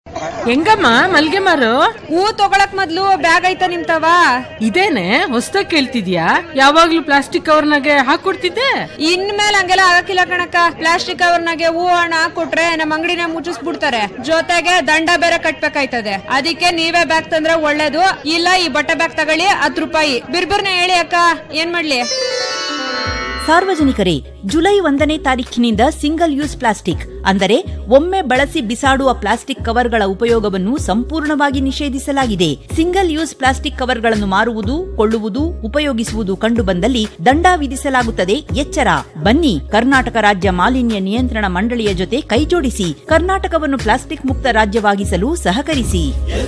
ಹೆಂಗಮ್ಮ ಮಲ್ಗೆ ಮಾರು ಹೂ ತಗೊಳಕ್ ಮೊದ್ಲು ಬ್ಯಾಗ್ ಐತ ನಿಮ್ತವ ಇದೇನೆ ಹೊಸ್ದಾಗ್ ಕೇಳ್ತಿದ್ಯಾ ಯಾವಾಗ್ಲೂ ಪ್ಲಾಸ್ಟಿಕ್ ಕವರ್ನಾಗೆ ಹಾಕೊಡ್ತಿದ್ದೆ ಇನ್ಮೇಲೆ ಹಂಗೆಲ್ಲ ಆಗಕ್ಕಿಲ್ಲ ಕಣಕ್ಕ ಪ್ಲಾಸ್ಟಿಕ್ ಕವರ್ನಾಗೆ ಹೂ ಹಣ ಕೊಟ್ರೆ ನಮ್ಮ ಅಂಗಡಿನ ಮುಚ್ಚಿಸ್ಬಿಡ್ತಾರೆ ಜೊತೆಗೆ ದಂಡ ಬೇರೆ ಕಟ್ಬೇಕಾಯ್ತದೆ ಅದಕ್ಕೆ ನೀವೇ ಬ್ಯಾಗ್ ತಂದ್ರೆ ಒಳ್ಳೇದು ಇಲ್ಲ ಈ ಬಟ್ಟೆ ಬ್ಯಾಗ್ ತಗೊಳ್ಳಿ ಹತ್ತು ರೂಪಾಯಿ ಬಿರ್ಬಿರ್ನ ಹೇಳಿ ಅಕ್ಕ ಏನ್ ಮಾಡ್ಲಿ ಸಾರ್ವಜನಿಕರೇ ಜುಲೈ ಒಂದನೇ ತಾರೀಖಿನಿಂದ ಸಿಂಗಲ್ ಯೂಸ್ ಪ್ಲಾಸ್ಟಿಕ್ ಅಂದರೆ ಒಮ್ಮೆ ಬಳಸಿ ಬಿಸಾಡುವ ಪ್ಲಾಸ್ಟಿಕ್ ಕವರ್ಗಳ ಉಪಯೋಗವನ್ನು ಸಂಪೂರ್ಣವಾಗಿ ನಿಷೇಧಿಸಲಾಗಿದೆ ಸಿಂಗಲ್ ಯೂಸ್ ಪ್ಲಾಸ್ಟಿಕ್ ಕವರ್ಗಳನ್ನು ಮಾರುವುದು ಕೊಳ್ಳುವುದು ಉಪಯೋಗಿಸುವುದು ಕಂಡುಬಂದಲ್ಲಿ ದಂಡ ವಿಧಿಸಲಾಗುತ್ತದೆ ಎಚ್ಚರ ಬನ್ನಿ ಕರ್ನಾಟಕ ರಾಜ್ಯ ಮಾಲಿನ್ಯ ನಿಯಂತ್ರಣ ಮಂಡಳಿಯ ಜೊತೆ ಕೈಜೋಡಿಸಿ ಕರ್ನಾಟಕವನ್ನು ಪ್ಲಾಸ್ಟಿಕ್ ಮುಕ್ತ ರಾಜ್ಯವಾಗಿಸಲು ಸಹಕರಿಸಿ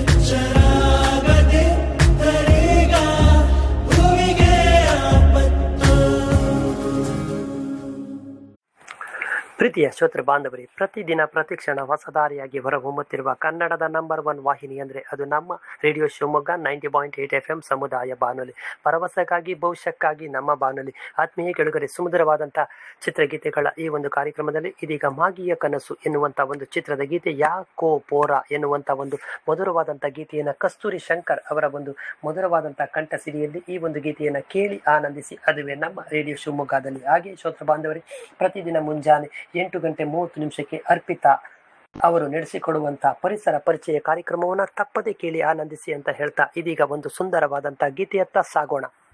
ಪ್ರೀತಿಯ ಶ್ರೋತೃ ಬಾಂಧವರೇ ಪ್ರತಿದಿನ ಪ್ರತಿಕ್ಷಣ ಹೊಸ ದಾರಿಯಾಗಿ ಹೊರಹೊಮ್ಮುತ್ತಿರುವ ಕನ್ನಡದ ನಂಬರ್ ಒನ್ ವಾಹಿನಿ ಅಂದರೆ ಅದು ನಮ್ಮ radio Shivamogga ninety point eight F M ಸಮುದಾಯ ಬಾನುಲಿ ಭರವಸೆಗಾಗಿ ಭವಿಷ್ಯಕ್ಕಾಗಿ ನಮ್ಮ ಬಾನುಲಿ ಆತ್ಮೀಯ ಕೆಳಗರೆ ಸುಮಧುರವಾದಂಥ ಚಿತ್ರಗೀತೆಗಳ ಈ ಒಂದು ಕಾರ್ಯಕ್ರಮದಲ್ಲಿ ಇದೀಗ ಮಾಗಿಯ ಕನಸು ಎನ್ನುವಂಥ ಒಂದು ಚಿತ್ರದ ಗೀತೆ ಯಾಕೋ ಪೋರ ಎನ್ನುವಂಥ ಒಂದು ಮಧುರವಾದಂಥ ಗೀತೆಯನ್ನು ಕಸ್ತೂರಿ ಶಂಕರ್ ಅವರ ಒಂದು ಮಧುರವಾದಂಥ ಕಂಠ ಸಿರಿಯಲ್ಲಿ ಈ ಒಂದು ಗೀತೆಯನ್ನು ಕೇಳಿ ಆನಂದಿಸಿ ಅದುವೇ ನಮ್ಮ ರೇಡಿಯೋ ಶಿವಮೊಗ್ಗದಲ್ಲಿ ಹಾಗೆ ಶ್ರೋತೃ ಬಾಂಧವರೇ ಪ್ರತಿದಿನ ಮುಂಜಾನೆ ಎಂಟು ಗಂಟೆ ಮೂವತ್ತು ನಿಮಿಷಕ್ಕೆ ಅರ್ಪಿತಾ ಅವರು ನಡೆಸಿಕೊಡುವಂಥ ಪರಿಸರ ಪರಿಚಯ ಕಾರ್ಯಕ್ರಮವನ್ನು ತಪ್ಪದೇ ಕೇಳಿ ಆನಂದಿಸಿ ಅಂತ ಹೇಳ್ತಾ ಇದೀಗ ಒಂದು ಸುಂದರವಾದಂಥ ಗೀತೆಯತ್ತ ಸಾಗೋಣ